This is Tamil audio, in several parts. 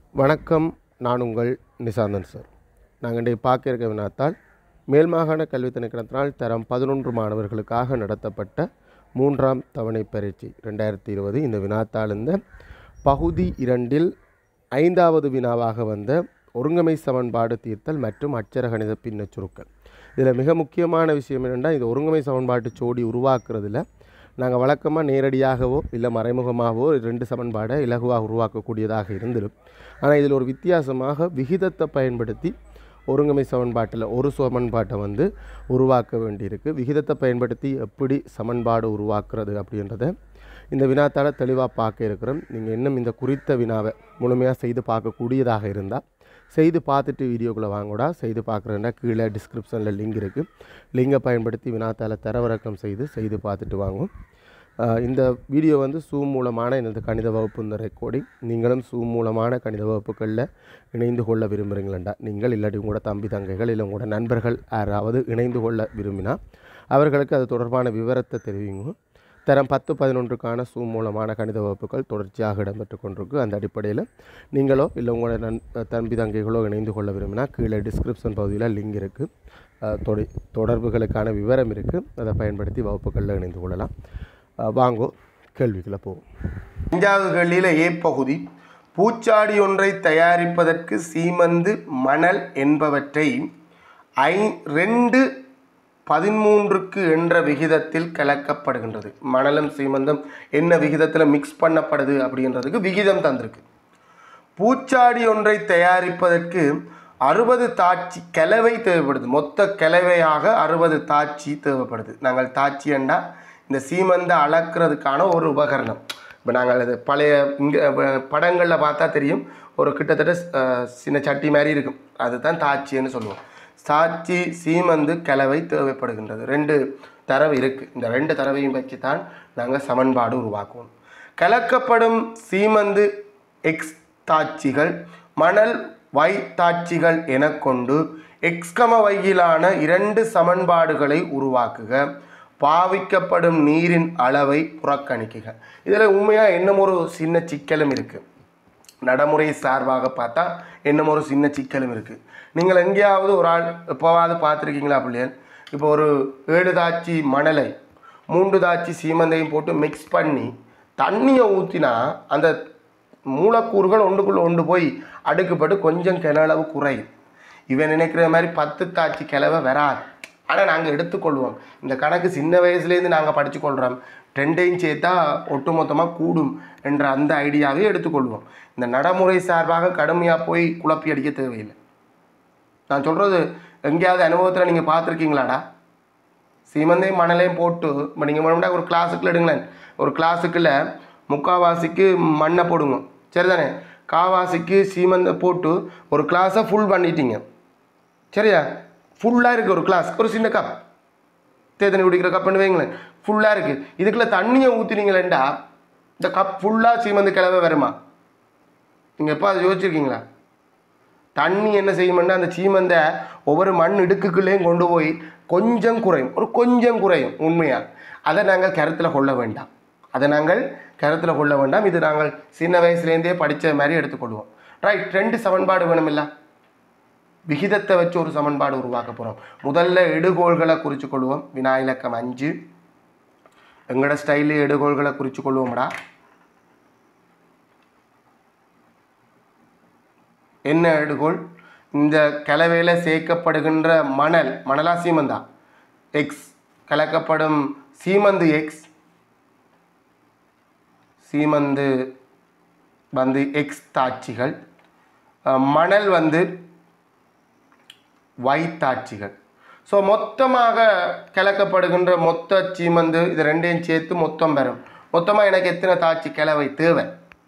வணக்கம் நான் உங்கள் நிசாந்தன் சார் நாங்கள் இன்றைக்கு பார்க்க இருக்க வினாத்தால் மேல் மாகாண கல்வி திணைக்களத்தினால் தரம் பதினொன்று மாணவர்களுக்காக நடத்தப்பட்ட மூன்றாம் தவணை பரீட்சை ரெண்டாயிரத்தி இருபது இந்த வினாத்தாள் இந்த பகுதி இரண்டில் ஐந்தாவது வினாவாக வந்த ஒருங்கமை சமன்பாடு தீர்த்தல் மற்றும் அச்சர கணித பின்ன சுருக்கல் இதில் மிக முக்கியமான விஷயம் என்னென்னா இது ஒருங்கமை சமன்பாட்டு ஜோடி உருவாக்குறதுல நாங்கள் வழக்கமாக நேரடியாகவோ இல்லை மறைமுகமாகவோ ரெண்டு சமன்பாடை இலகுவாக உருவாக்கக்கூடியதாக இருந்திடும் ஆனால் இதில் ஒரு வித்தியாசமாக விகிதத்தை பயன்படுத்தி ஒருங்கமை சமன்பாட்டில் ஒரு சமன்பாட்டை வந்து உருவாக்க வேண்டியிருக்கு விகிதத்தை பயன்படுத்தி எப்படி சமன்பாடு உருவாக்குறது அப்படின்றத இந்த வினாத்தால் தெளிவாக பார்க்க இருக்கிறோம் நீங்கள் இன்னும் இந்த குறித்த வினாவை முழுமையாக செய்து பார்க்கக்கூடியதாக இருந்தால் செய்து பார்த்துட்டு வீடியோக்குள்ளே வாங்கூடா செய்து பார்க்குறேன்னா கீழே டிஸ்கிரிப்ஷனில் லிங்க் இருக்குது லிங்கை பயன்படுத்தி வினாத்தால் தரவிறக்கம் செய்து செய்து பார்த்துட்டு வாங்கும் ஆஹ் இந்த வீடியோ வந்து சூம் மூலமான எனது கணித வகுப்பு இந்த ரெக்கார்டிங் நீங்களும் சூம் மூலமான கணித வகுப்புகளில் இணைந்து கொள்ள விரும்புகிறீங்களா நீங்கள் இல்லாட்டி உங்களோட தம்பி தங்கைகள் இல்லை உங்களோட நண்பர்கள் யாராவது இணைந்து கொள்ள விரும்பினா அவர்களுக்கு அது தொடர்பான விவரத்தை தெரிவிங்க தரம் பத்து பதினொன்றுக்கான சூம் மூலமான கணித வகுப்புகள் தொடர்ச்சியாக இடம்பெற்று கொண்டிருக்கு அந்த அடிப்படையில் நீங்களோ இல்லை உங்களோட நண் தம்பி தங்கைகளோ இணைந்து கொள்ள விரும்பினா கீழே டிஸ்கிரிப்ஷன் பகுதியில் லிங்க் இருக்குது தொடி தொடர்புகளுக்கான விவரம் இருக்குது அதை பயன்படுத்தி வகுப்புகளில் இணைந்து கொள்ளலாம் அஹ் வாங்கோ கேள்விக்குள்ளே போவோம் அஞ்சாவது கேள்வியில் ஏ பகுதி பூச்சாடி ஒன்றை தயாரிப்பதற்கு சீமந்து மணல் என்பவற்றை ஐ ரெண்டு பதிமூன்றுக்கு என்ற விகிதத்தில் கலக்கப்படுகின்றது மணலும் சீமந்தும் என்ன விகிதத்தில் மிக்ஸ் பண்ணப்படுது அப்படின்றதுக்கு விகிதம் தந்திருக்கு பூச்சாடி ஒன்றை தயாரிப்பதற்கு அறுபது தாச்சி கிளவை தேவைப்படுது மொத்த கிளவையாக அறுபது தாச்சி தேவைப்படுது நாங்கள் தாச்சி என்றா இந்த சீமந்தை அளக்கிறதுக்கான ஒரு உபகரணம் இப்போ நாங்கள் அது பழைய இங்கே படங்களில் பார்த்தா தெரியும் ஒரு கிட்டத்தட்ட அஹ், சின்ன சட்டி மாதிரி இருக்கும் அதுதான் தாச்சின்னு சொல்லுவோம் சாட்சி சீமந்து கிளவை தேவைப்படுகின்றது ரெண்டு தரவு இருக்குது இந்த ரெண்டு தரவையும் வச்சு தான் நாங்கள் சமன்பாடு உருவாக்குவோம் கலக்கப்படும் சீமந்து எக்ஸ் தாட்சிகள் மணல் வை தாட்சிகள் என கொண்டு எக்ஸ்கம வையிலான இரண்டு சமன்பாடுகளை உருவாக்குக பாவிக்கப்படும் நீரின் அளவை புறக்கணிக்குக இதில் உண்மையாக இன்னும் ஒரு சின்ன சிக்கலும் இருக்குது நடைமுறை சார்பாக பார்த்தா இன்னும் ஒரு சின்ன சிக்கலும் இருக்குது நீங்கள் எங்கேயாவது ஒரு ஆள் எப்போவாவது பார்த்துருக்கீங்களா பிள்ளைகள் இப்போ ஒரு ஏழு தாச்சி மணலை மூன்று தாச்சி சீமந்தையும் போட்டு மிக்ஸ் பண்ணி தண்ணியை ஊற்றினா அந்த மூலக்கூறுகள் ஒன்றுக்குள்ளே ஒன்று போய் அடுக்குப்பட்டு கொஞ்சம் கிளவு குறையும் இவன் நினைக்கிற மாதிரி பத்து தாச்சி கிளவை வராது ஆனால் நாங்கள் எடுத்துக்கொள்வோம் இந்த கணக்கு சின்ன வயசுலேருந்து நாங்கள் படிச்சுக்கொள்கிறோம் ரெண்டையும் சேர்த்தா ஒட்டுமொத்தமாக கூடும் என்ற அந்த ஐடியாவே எடுத்துக்கொள்வோம் இந்த நடைமுறை சார்பாக கடுமையாக போய் குழப்பி அடிக்க தேவையில்லை நான் சொல்கிறது எங்கேயாவது அனுபவத்தில் நீங்கள் பார்த்துருக்கீங்களாடா சீமந்தையும் மணலையும் போட்டு இப்போ நீங்கள் மறுபடியும் ஒரு கிளாஸுக்குள்ள எடுங்களேன் ஒரு கிளாஸுக்குள்ள முக்காவாசிக்கு மண்ணை போடுங்க சரிதானே காவாசிக்கு சீமந்தை போட்டு ஒரு கிளாஸை ஃபுல் பண்ணிட்டீங்க சரியா ஃபுல்லாக இருக்குது ஒரு கிளாஸ் ஒரு சின்ன கப் தேத்தனி குடிக்கிற கப்புன்னு வைங்களேன் ஃபுல்லாக இருக்குது இதுக்குள்ள தண்ணியை ஊற்றினீங்களேண்டா இந்த கப் ஃபுல்லாக சீமந்து கிளவே வருமா நீங்கள் எப்போ அதை யோசிச்சிருக்கீங்களா தண்ணி என்ன செய்யும்னா அந்த சீமந்தை ஒவ்வொரு மண் இடுக்குக்குள்ளேயும் கொண்டு போய் கொஞ்சம் குறையும் ஒரு கொஞ்சம் குறையும் உண்மையாக அதை நாங்கள் கருத்தில் கொள்ள வேண்டாம் அதை நாங்கள் கருத்தில் கொள்ள வேண்டாம் இது நாங்கள் சின்ன வயசுலேருந்தே படித்த மாதிரி எடுத்துக்கொள்வோம் ரைட் ரெண்டு சமன்பாடு வேணுமில்ல விகிதத்தை வச்சு ஒரு சமன்பாடு உருவாக்க போகிறோம் முதல்ல எடுகோள்களை குறித்து கொள்வோம் வினா இலக்கம் அஞ்சு எங்களோட ஸ்டைலு எடுகோள்களை குறித்து கொள்வோம்டா என்ன எடுகோள் இந்த கலவையில் சேர்க்கப்படுகின்ற மணல் மணலா சீமந்தா எக்ஸ் கலக்கப்படும் சீமந்து எக்ஸ் சீமந்து வந்து எக்ஸ் தாட்சிகள் அஹ், மணல் வந்து Y தாட்சிகள் ஸோ மொத்தமாக கலக்கப்படுகின்ற மொத்த சீமந்து இது ரெண்டையும் சேர்த்து மொத்தம் பெறும் மொத்தமாக எனக்கு எத்தனை தாட்சி கிளவை தேவை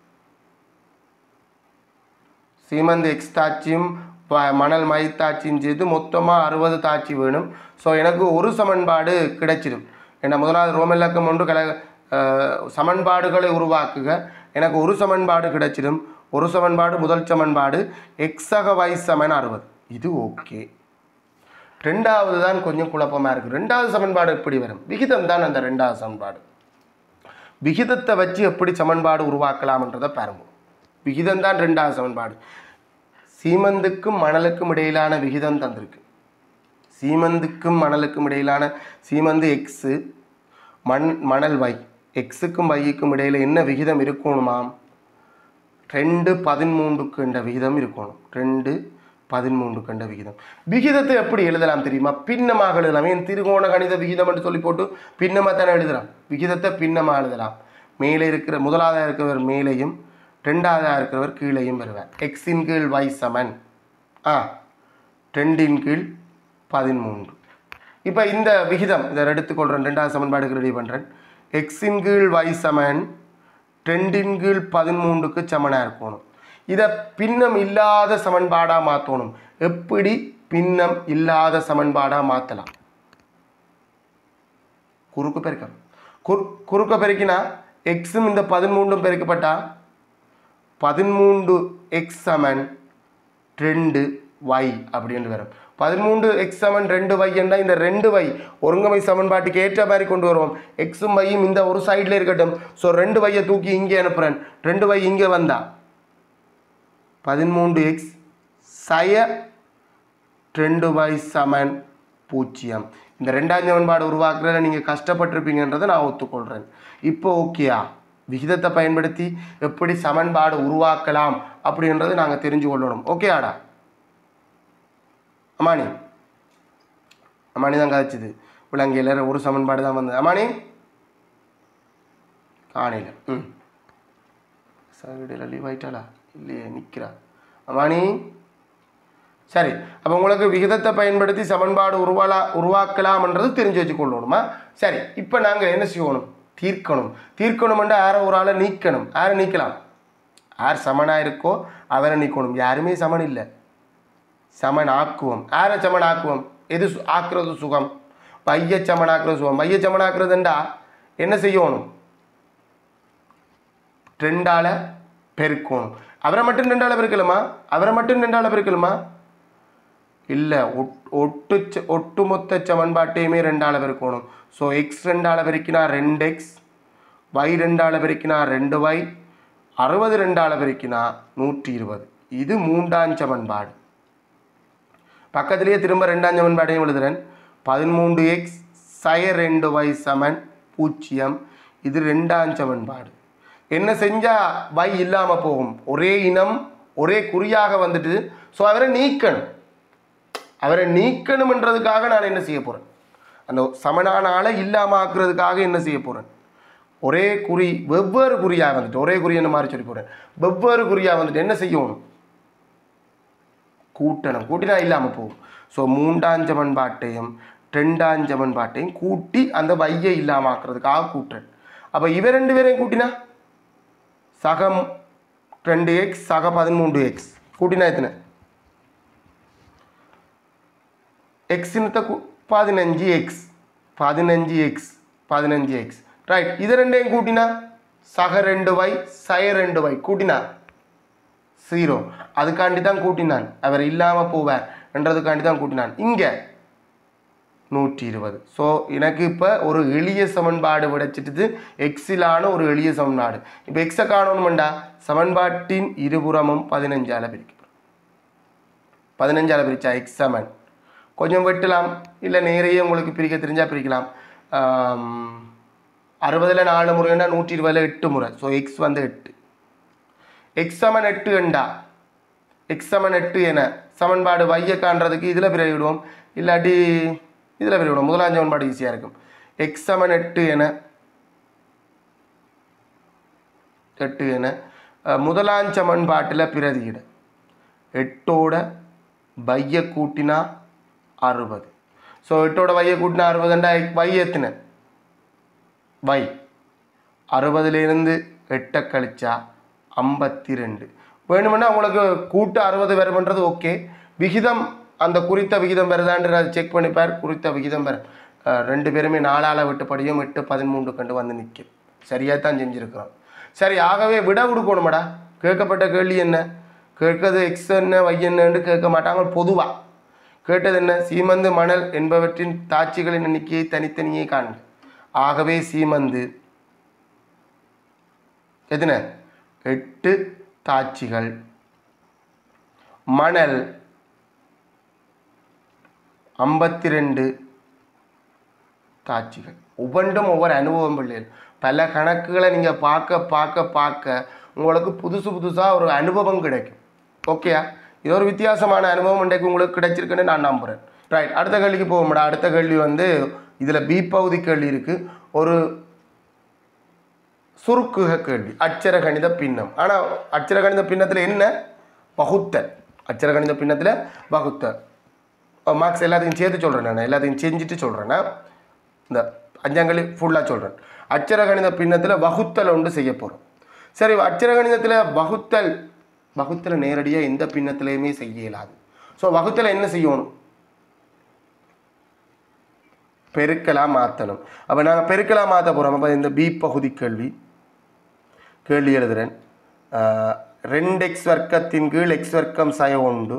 சீமந்து எக்ஸ் தாட்சியும் ப- மணல் மை தாட்சியும் சேர்த்து மொத்தமாக அறுபது தாட்சி வேணும் ஸோ எனக்கு ஒரு சமன்பாடு கிடைச்சிடும் ஏன்னா முதலாவது ரோமிலக்கம் ஒன்று கல அஹ், சமன்பாடுகளை உருவாக்குக எனக்கு ஒரு சமன்பாடு கிடைச்சிடும் ஒரு சமன்பாடு முதல் சமன்பாடு எக்ஸக வை சமன் அறுபது இது ஓகே ரெண்டாவது தான் கொஞ்சம் குழப்பமாக இருக்குது ரெண்டாவது சமன்பாடு எப்படி வரும் விகிதம் தான் அந்த ரெண்டாவது சமன்பாடு விகிதத்தை வச்சு எப்படி சமன்பாடு உருவாக்கலாம்ன்றதை பாருங்க விகிதம் தான் ரெண்டாவது சமன்பாடு சீமந்துக்கும் மணலுக்கும் இடையிலான விகிதம் தந்திருக்கு சீமந்துக்கும் மணலுக்கும் இடையிலான சீமந்து எக்ஸு மண் மணல் வை எக்ஸுக்கும் வைக்கும் இடையில என்ன விகிதம் இருக்கணுமாம் ரெண்டு பதிமூன்றுக்கு என்ற விகிதம் இருக்கணும் ரெண்டு பதிமூன்று கண்ட விகிதம் விகிதத்தை எப்படி எழுதலாம் தெரியுமா பின்னமாக எழுதலாம் ஏன் திருகோண கணித விகிதம் என்று சொல்லி போட்டு பின்னமாக தானே எழுதலாம் விகிதத்தை பின்னமாக எழுதலாம் மேலே இருக்கிற முதலாவதாக இருக்கிறவர் மேலேயும் ரெண்டாவதாக இருக்கிறவர் கீழேயும் வருவார் எக்ஸின் கீழ் y சமன் ஆ ரெண்டின் கீழ் பதிமூன்று இப்போ இந்த விகிதம் இதை எடுத்துக்கொள்கிறேன் ரெண்டாவது சமன்பாடுக்கு ரெடி பண்ணுறேன் எக்ஸின் கீழ் y சமன் ரெண்டின் கீழ் பதிமூன்றுக்கு சமனாக இருக்கணும் இதை பின்னம் இல்லாத சமன்பாடாக மாற்றணும் எப்படி பின்னம் இல்லாத சமன்பாடாக மாற்றலாம் குறுக்கு பெருக்கம் குறு குறுக்க பெருக்கினா எக்ஸும் இந்த பதிமூன்றும் பெருக்கப்பட்டா பதிமூன்று எக்ஸ் சமன் ரெண்டு y அப்படின்னு வரும் பதிமூன்று எக்ஸ் சமன் ரெண்டு y என்றால் இந்த ரெண்டு y ஒருங்கமை சமன்பாட்டுக்கு ஏற்ற மாதிரி கொண்டு வருவோம் எக்ஸும் வையும் இந்த ஒரு சைடில் இருக்கட்டும் ஸோ ரெண்டு வையை தூக்கி இங்கே அனுப்புகிறேன் ரெண்டு y இங்கே வந்தா பதிமூன்று எக்ஸ் சய ரெண்டு y சமன் பூஜ்ஜியம் இந்த ரெண்டாம் சமன்பாடு உருவாக்குறதுல நீங்கள் கஷ்டப்பட்டிருப்பீங்கன்றதை நான் ஒத்துக்கொள்கிறேன் இப்போ ஓகேயா விகிதத்தை பயன்படுத்தி எப்படி சமன்பாடு உருவாக்கலாம் அப்படின்றது நாங்கள் தெரிஞ்சு கொள்ளணும் ஓகேயாடா அம்மானி அம்மானி தான் கதைச்சிது விலங்கையில் ஒரு சமன்பாடு தான் வந்தது அம்மானி காணையில் ம் சைடில் லீவ் ஆயிட்டாளா இல்லையே நிற்கிறா அம்மானி சரி அப்போ உங்களுக்கு விகிதத்தை பயன்படுத்தி சமன்பாடு உருவாலா உருவாக்கலாம்ன்றது தெரிஞ்சு வச்சுக்கொள்ளணுமா சரி இப்போ நாங்கள் என்ன செய்யணும் தீர்க்கணும் தீர்க்கணுமெண்டா யாரை ஒரு ஆளை நீக்கணும் யாரை நீக்கலாம் யார் சமனாக இருக்கோ அவரை நீக்கணும் யாருமே சமன் இல்லை சமன் ஆக்குவோம் யாரை சமன் ஆக்குவோம் எது சு- ஆக்குறது சுகம் பைய சமன் ஆக்குறது சுகம் பைய சமன் ஆக்குறதுண்டா என்ன செய்யணும் ரெண்டால பெருக்கணும் அவரை மட்டும் ரெண்டால பெருக்கலுமா அவரை மட்டும் ரெண்டால பெருக்கலுமா இல்லை ஒட்டு ச- ஒட்டுமொத்த சமன்பாட்டையுமே ரெண்டால பெருக்கணும் ஸோ எக்ஸ் ரெண்டால பெருக்கினா ரெண்டு எக்ஸ் y ரெண்டால பெருக்கினா ரெண்டு y அறுபது ரெண்டால பெருக்கினா நூற்றி இருபது இது மூன்றாம் சமன்பாடு பக்கத்திலேயே திரும்ப ரெண்டாம் சமன்பாடையும் எழுதுறேன் பதிமூன்று எக்ஸ் சய ரெண்டு y சமன் பூஜ்ஜியம் இது ரெண்டாம் சமன்பாடு என்ன செஞ்சால் y இல்லாமல் போகும் ஒரே இனம் ஒரே குறியாக வந்துட்டு ஸோ அவரை நீக்கணும் அவரை நீக்கணும்ன்றதுக்காக நான் என்ன செய்ய போகிறேன் அந்த சமனான ஆளை இல்லாமல் ஆக்குறதுக்காக என்ன செய்ய போகிறேன் ஒரே குறி வெவ்வேறு குறியாக வந்துட்டு ஒரே குறி என்ன மாதிரி சொல்லி போகிறேன் வெவ்வேறு குறியாக வந்துட்டு என்ன செய்யணும் கூட்டணும் கூட்டினா இல்லாமல் போகும் ஸோ மூன்றாம் சமன்பாட்டையும் ரெண்டாம் சமன்பாட்டையும் கூட்டி அந்த வையை இல்லாமல் ஆக்குறதுக்காக கூட்டுறேன் அப்போ இவ ரெண்டு பேரையும் கூட்டினா சகம் ரெண்டு எக்ஸ் சக பதிமூன்று எக்ஸ் கூட்டினா எத்தனை எக்ஸினத்தை பதினஞ்சு எக்ஸ் பதினஞ்சு எக்ஸ் பதினஞ்சு எக்ஸ் ரைட் இது ரெண்டையும் கூட்டினா சக ரெண்டு வை சய ரெண்டு வை கூட்டினா ஜீரோ அதுக்காண்டி தான் கூட்டினான் அவர் இல்லாமல் போவார் என்றதுக்காண்டி தான் கூட்டினான் இங்கே நூற்றி இருபது ஸோ எனக்கு இப்போ ஒரு எளிய சமன்பாடு விடைச்சிட்டு எக்ஸிலான ஒரு எளிய சமன்பாடு இப்போ எக்ஸை காணணுமெண்டா சமன்பாட்டின் இருபுறமும் பதினஞ்சால பிரிக்கும் பதினஞ்சால பிரிச்சா எக்ஸ் சமன் கொஞ்சம் வெட்டலாம் இல்லை நேரையே உங்களுக்கு பிரிக்க தெரிஞ்சால் பிரிக்கலாம் அறுபதில் நாலு முறைன்னா நூற்றி இருபதில் எட்டு முறை ஸோ எக்ஸ் வந்து எட்டு எக்ஸ் சமன் எட்டு என்றா எக்ஸ் சமன் எட்டு என சமன்பாடு வைய காண்றதுக்கு இதில் பிரிவிடுவோம் இல்லாட்டி இதில் பிரிவிடுவோம் முதலாம் சமன்பாடு ஈஸியாக இருக்கும் எக்ஸ் சமன் எட்டு என எட்டு என அஹ், முதலாம் சமன்பாட்டில் பிரதியிட எட்டோட பைய கூட்டினா அறுபது ஸோ எட்டோட வைய கூட்டினா அறுபதுண்டா வை எத்தனை வை அறுபதுலேருந்து எட்டை கழிச்சா ஐம்பத்தி ரெண்டு வேணுமென்னா உங்களுக்கு கூட்டு அறுபது வருமன்றது ஓகே விகிதம் அந்த குறித்த விகிதம் வருதான்ற அதை செக் பண்ணிப்பார் குறித்த விகிதம் வரும் அஹ் ரெண்டு பேருமே நாலால் விட்டு படியும் எட்டு பதிமூன்று கண்டு வந்து நிற்கும் சரியாக தான் செஞ்சுருக்கிறோம் சரி ஆகவே விட கொடுக்கணுமாடா கேட்கப்பட்ட கேள்வி என்ன கேட்கறது எக்ஸ் என்ன y என்னன்னு கேட்க மாட்டாங்க பொதுவாக கேட்டது என்ன சீமந்து மணல் என்பவற்றின் தாட்சிகளின் எண்ணிக்கையை தனித்தனியே காண்க ஆகவே சீமந்து எத்தனை எட்டு தாட்சிகள் மணல் ஐம்பத்தி ரெண்டு தாட்சிகள் ஒவ்வொன்றும் ஒவ்வொரு அனுபவம் பிள்ளைகள் பல கணக்குகளை நீங்கள் பார்க்க பார்க்க பார்க்க உங்களுக்கு புதுசு புதுசாக ஒரு அனுபவம் கிடைக்கும் ஓகேயா இது ஒரு வித்தியாசமான அனுபவம் இன்றைக்கு உங்களுக்கு கிடைச்சிருக்குன்னு நான் நம்புகிறேன் ரைட் அடுத்த கேள்விக்கு போவோம்டா அடுத்த கேள்வி வந்து இதில் பி பகுதி கேள்வி இருக்குது ஒரு சுருக்குக கேள்வி அட்சர கணித பின்னம் ஆனால் அட்சர கணித பின்னத்தில் என்ன வகுத்தல் அட்சர கணித பின்னத்தில் வகுத்தல் மார்க்ஸ் எல்லாத்தையும் சேர்த்து சொல்கிறேன் நான் எல்லாத்தையும் செஞ்சுட்டு சொல்கிறேன்னா இந்த அஞ்சாங்கலி ஃபுல்லாக சொல்கிறேன் அட்சர கணித பின்னத்தில் வகுத்தல் ஒன்று செய்ய போகிறோம் சரி அட்சர கணிதத்தில் வகுத்தல் வகுத்தலை நேரடியாக எந்த பின்னத்திலையுமே செய்ய இயலாது ஸோ வகுத்தலை என்ன செய்யணும் பெருக்கலாக மாற்றணும் அப்போ நாங்கள் பெருக்கலாக மாற்ற போகிறோம் அப்போ இந்த பி பகுதி கேள்வி கேள்வி எழுதுகிறேன் ஆஹ், ரெண்டு எக்ஸ் வர்க்கத்தின் கீழ் எக்ஸ் வர்க்கம் சய உண்டு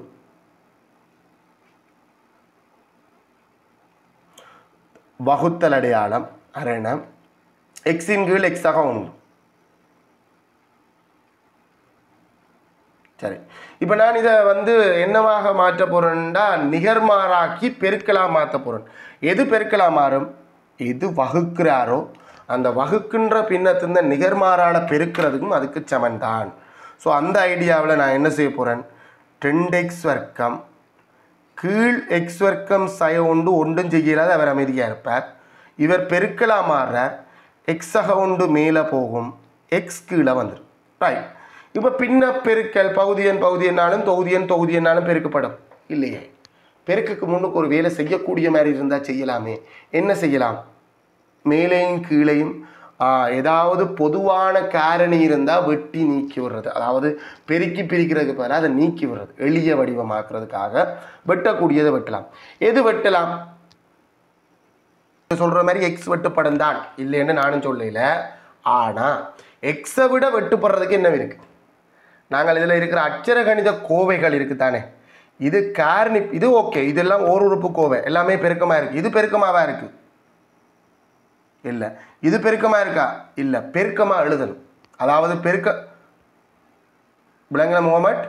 வகுத்தல் அடையாளம் அரணம் எக்ஸின் கீழ் எக்ஸாக உண்டு சரி இப்போ நான் இதை வந்து என்னவாக மாற்ற போகிறேன்டா நிகர்மாறாக்கி பெருக்கலாக மாற்ற போகிறேன் எது பெருக்கலாக மாறும் எது வகுக்கிறாரோ அந்த வகுக்கின்ற பின்னத்திருந்த நிகர்மாறால பெருக்கிறதுக்கும் அதுக்கு சமன்தான் ஸோ அந்த ஐடியாவில் நான் என்ன செய்ய போகிறேன் ரெண்டு எக்ஸ் வர்க்கம் கீழ் எக்ஸ் வர்க்கம் சய உண்டு ஒன்றும் செய்யலாத அவர் அமைதியாக இருப்பார் இவர் பெருக்கலா மாறுறார் எக்ஸக உண்டு மேலே போகும் எக்ஸ் கீழே வந்துடும் ரைட் இப்போ பின்ன பெருக்கல் பகுதியன் பகுதியனாலும் தொகுதியன் தொகுதியனாலும் பெருக்கப்படும் இல்லையே பெருக்குக்கு முன்னுக்கு ஒரு வேலை செய்யக்கூடிய மாதிரி இருந்தால் செய்யலாமே என்ன செய்யலாம் மேலேயும் கீழேயும் ஆ, ஏதாவது பொதுவான காரணி இருந்தால் வெட்டி நீக்கி விடுறது அதாவது பெருக்கி பிரிக்கிறதுக்கு பதிலாக அதை நீக்கி விடுறது எளிய வடிவமாக்குறதுக்காக வெட்டக்கூடியதை வெட்டலாம் எது வெட்டலாம் சொல்ற மாதிரி எக்ஸ் வெட்டுப்படம் தான் இல்லைன்னு நானும் சொல்லல ஆனால் எக்ஸை விட வெட்டுப்படுறதுக்கு என்ன இருக்கு நாங்கள் இதில் இருக்கிற அட்சர கணித கோவைகள் இருக்கு தானே இது காரணி இது ஓகே இதெல்லாம் ஓர் உறுப்பு கோவை எல்லாமே பெருக்கமாக இருக்கு இது பெருக்கமாவா இருக்கு இல்லை இது பெருக்கமா இருக்கா இல்லை பெருக்கமா எழுதணும் அதாவது பெருக்க விளங்கின முகமட்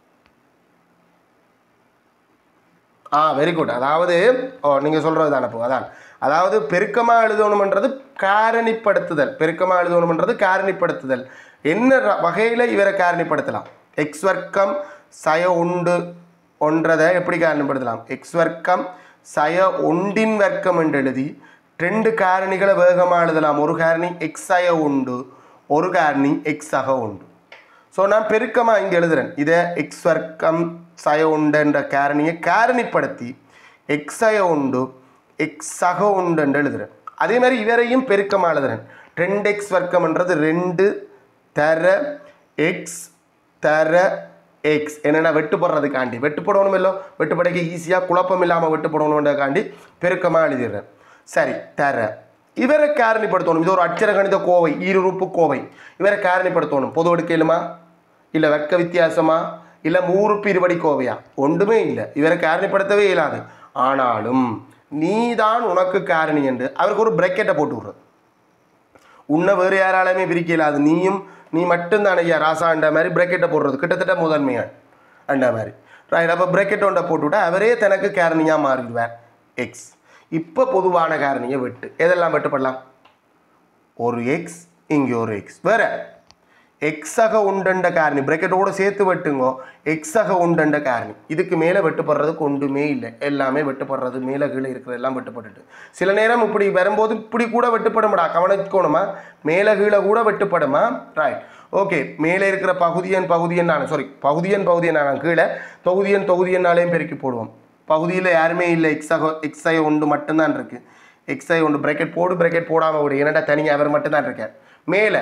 ஆ வெரி குட் அதாவது ஓ நீங்கள் சொல்கிறது தானே இப்போ அதான் அதாவது பெருக்கமாக எழுதணுமன்றது காரணிப்படுத்துதல் பெருக்கமாக எழுதணுமன்றது காரணிப்படுத்துதல் என்ன வகையில் இவரை காரணிப்படுத்தலாம் எக்ஸ் வர்க்கம் சய உண்டு ஒன்றதை எப்படி காரணிப்படுத்தலாம் எக்ஸ் வர்க்கம் சய ஒண்டின் வர்க்கம் என்று எழுதி ரெண்டு காரணிகளை வேகமாக எழுதலாம் ஒரு காரணி எக்ஸ் சய உண்டு ஒரு காரணி எக்ஸ் சக உண்டு ஸோ நான் பெருக்கமாக இங்கே எழுதுறேன் இதை எக்ஸ் வர்க்கம் சய உண்டு என்ற காரணியை காரணிப்படுத்தி எக்ஸ் சய உண்டு எக்ஸ் சக உண்டு என்று எழுதுறேன் அதே மாதிரி இவரையும் பெருக்கமாக எழுதுறேன் ரெண்டு எக்ஸ் வர்க்கம்ன்றது ரெண்டு தர எக்ஸ் தர எக்ஸ் என்னென்னா வெட்டு போடுறதுக்காண்டி வெட்டு போடணும் இல்லோ வெட்டு படைக்க ஈஸியாக குழப்பம் இல்லாமல் வெட்டு போடணுன்றதுக்காண்டி பெருக்கமாக எழுதிடுறேன் சரி தர இவரை காரணிப்படுத்தணும் இது ஒரு அட்சர கணித கோவை ஈருறுப்பு கோவை இவரை காரணிப்படுத்தணும் பொது எடுக்கலுமா இல்லை வெக்க வித்தியாசமா இல்லை மூறுப்பு இருபடி கோவையா ஒன்றுமே இல்லை இவரை காரணிப்படுத்தவே இயலாது ஆனாலும் நீதான் உனக்கு காரணி என்று அவருக்கு ஒரு பிரக்கெட்டை போட்டு விடுறது உன்னை வேறு யாராலுமே பிரிக்க இயலாது நீயும் நீ மட்டும்தான் ஐயா ராசான்ற மாதிரி பிரக்கெட்டை போடுறது கிட்டத்தட்ட முதன்மையான் அண்ட மாதிரி ரைட் அப்போ பிரக்கெட் ஒன்றை போட்டுவிட்டா அவரே தனக்கு காரணியாக மாறிடுவார் எக்ஸ் இப்போ பொதுவான காரணியை வெட்டு எதெல்லாம் வெட்டுப்படலாம் ஒரு எக்ஸ் இங்கே ஒரு எக்ஸ் வேற எக்ஸக உண்டண்ட காரணி பிரக்கெட்டோட சேர்த்து வெட்டுங்கோ எக்ஸக உண்டண்ட காரணி இதுக்கு மேலே வெட்டுப்படுறதுக்கு ஒன்றுமே இல்லை எல்லாமே வெட்டுப்படுறது மேலே கீழே இருக்கிறது எல்லாம் வெட்டுப்பட்டுட்டு சில நேரம் இப்படி வரும்போது இப்படி கூட வெட்டுப்படும்டா கவனிக்கணுமா மேலே கீழே கூட வெட்டுப்படுமா ரைட் ஓகே மேலே இருக்கிற பகுதியன் பகுதியன் நான் சாரி பகுதியன் பகுதியன் நான் கீழே தொகுதியன் தொகுதியனாலையும் பெருக்கி போடுவோம் பகுதியில் யாருமே இல்லை எக்ஸக எக்ஸை ஒன்று மட்டும்தான் இருக்குது எக்ஸை ஒன்று பிரக்கெட் போடு பிரக்கெட் போடாமல் விடு என்னடா தனியாக அவர் மட்டும்தான் இருக்கார் மேலே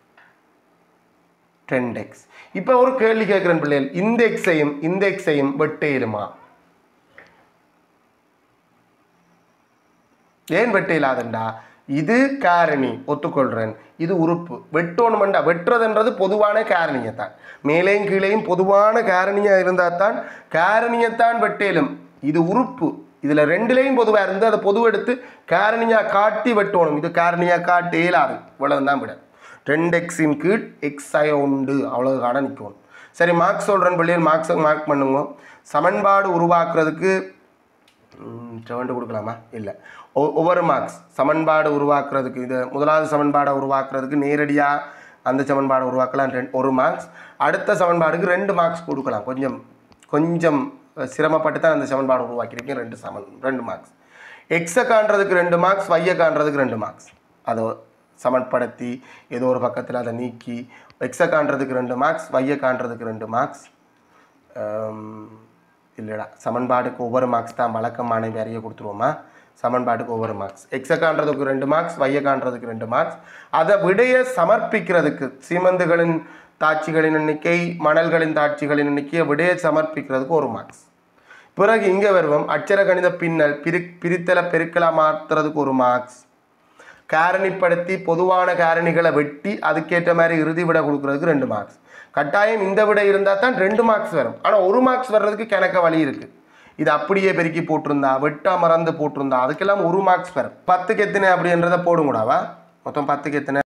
டென் எக்ஸ் இப்போ ஒரு கேள்வி கேட்குறேன் பிள்ளைகள் இந்த எக்ஸையும் இந்த எக்ஸையும் வெட்டேலுமா ஏன் வெட்டையிலாதண்டா இது காரணி ஒத்துக்கொள்கிறேன் இது உறுப்பு வெட்டோணுமெண்டா வெட்டுறதுன்றது பொதுவான காரணியை தான் மேலேயும் கீழேயும் பொதுவான காரணியாக இருந்தால் தான் காரணியத்தான் வெட்டேலும் இது உறுப்பு இதில் ரெண்டுலேயும் பொதுவாக இருந்து அதை பொதுவெடுத்து காரணியாக காட்டி வெட்டணும் இது காரணியாக காட்டி இயலாது இவ்வளவு தான் விட ரெண்டு எக்ஸின் கீழ் எக்ஸ் ஆய உண்டு அவ்வளவு காண நிற்கும் சரி மார்க்ஸ் சொல்கிறேன் பிள்ளைகள் மார்க்ஸை மார்க் பண்ணுங்க சமன்பாடு உருவாக்குறதுக்கு செவன்ட்டு கொடுக்கலாமா இல்லை ஒவ்வொரு மார்க்ஸ் சமன்பாடு உருவாக்குறதுக்கு இது முதலாவது சமன்பாடை உருவாக்குறதுக்கு நேரடியாக அந்த சமன்பாடை உருவாக்கலாம் ரெண்டு ஒரு மார்க்ஸ் அடுத்த சமன்பாடுக்கு ரெண்டு மார்க்ஸ் கொடுக்கலாம் கொஞ்சம் கொஞ்சம் சிரமப்பட்டு தான் அந்த சமன்பாடு உருவாக்கியிருக்கேன் ரெண்டு சமன் ரெண்டு மார்க்ஸ் எக்ஸை காண்றதுக்கு ரெண்டு மார்க்ஸ் ஒய்யை காண்றதுக்கு ரெண்டு மார்க்ஸ் அதை சமன்படுத்தி ஏதோ ஒரு பக்கத்தில் அதை நீக்கி எக்ஸை காண்றதுக்கு ரெண்டு மார்க்ஸ் ஒய்யை காண்றதுக்கு ரெண்டு மார்க்ஸ் இல்லைடா சமன்பாடுக்கு ஒவ்வொரு மார்க்ஸ் தான் வழக்கமான வேறையே கொடுத்துருவோமா சமன்பாட்டுக்கு ஒவ்வொரு மார்க்ஸ் எக்ஸை காண்றதுக்கு ரெண்டு மார்க்ஸ் வையை காண்றதுக்கு ரெண்டு மார்க்ஸ் அதை விடைய சமர்ப்பிக்கிறதுக்கு சீமந்துகளின் தாட்சிகளின் எண்ணிக்கை மணல்களின் தாட்சிகளின் எண்ணிக்கையை விடைய சமர்ப்பிக்கிறதுக்கு ஒரு மார்க்ஸ் பிறகு இங்கே வருவோம் அச்சர கணித பின்னல் பிரி பிரித்தலை பெருக்கலா மாற்றுறதுக்கு ஒரு மார்க்ஸ் காரணிப்படுத்தி பொதுவான காரணிகளை வெட்டி அதுக்கேற்ற மாதிரி இறுதி விட கொடுக்கறதுக்கு ரெண்டு மார்க்ஸ் கட்டாயம் இந்த விட இருந்தால் தான் ரெண்டு மார்க்ஸ் வரும் ஆனால் ஒரு மார்க்ஸ் வர்றதுக்கு கிணக்க வழி இருக்குது இது அப்படியே பெருக்கி போட்டிருந்தா வெட்டா மறந்து போட்டிருந்தா அதுக்கெல்லாம் ஒரு மார்க்ஸ் வரும் பத்துக்கு எத்தனை அப்படின்றத போடுங்கூடாவா மொத்தம் பத்துக்கு எத்தனை